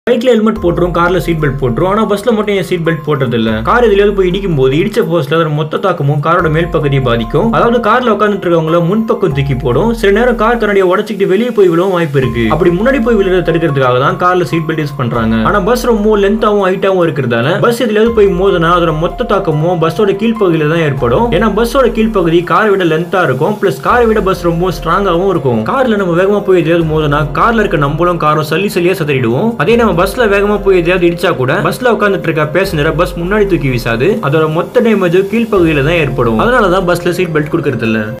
பைக்ல ஹெல்மெட் போட்டுரும் கார்ல சீட் பெல்ட் போட்டுரும் ஆனா பஸ்ல மட்டும் ஏன் சீட் பெல்ட் போடுறது இல்ல கார் எதுலயாவது போய் இடிக்கும் போது இடிச்ச போஸ்ட்ல அதோட மொத்த தாக்கமும் காரோட மேல் பகுதியை பாதிக்கும் அதாவது கார்ல உட்காந்துட்டு இருக்கவங்கள முன்பக்கம் தூக்கி போடும் சில நேரம் கார் கண்ணாடியை உடச்சிக்கிட்டு வெளியே போய் விழவும் வாய்ப்பு இருக்கு அப்படி முன்னாடி போய் விழுறத தடுக்கிறதுக்காக தான் கார்ல சீட் பெல்ட் யூஸ் பண்றாங்க ஆனா பஸ் ரொம்ப லென்த்தாவும் ஹைட்டாவும் இருக்கிறதால பஸ் எதுலயாவது போய் மோதினா அதோட மொத்த தாக்கமும் பஸ்ஸோட கீழ்ப்பகுதியில தான் ஏற்படும் ஏன்னா பஸ்ஸோட கீழ்ப்பகுதி காரை விட லென்த்தா இருக்கும் பிளஸ் காரை விட பஸ் ரொம்ப ஸ்ட்ராங்காவும் இருக்கும் கார்ல நம்ம வேகமா போய் எதையாவது மோதினா கார்ல இருக்க நம்மளும் காரும் சல்லி சல்லியா சதறிடுவோம் அதே நம்ம பஸ்ல வேகமா போய் எதையாவது இடிச்சா கூட பஸ்ல உட்காந்துட்டு இருக்க பேசஞ்சரை பஸ் முன்னாடி தூக்கி வீசாது அதோட மொத்த டேமேஜ் கீழ்ப்பகுதியில தான் ஏற்படும் அதனாலதான் பஸ்ல சீட் பெல்ட் கொடுக்கறது இல்ல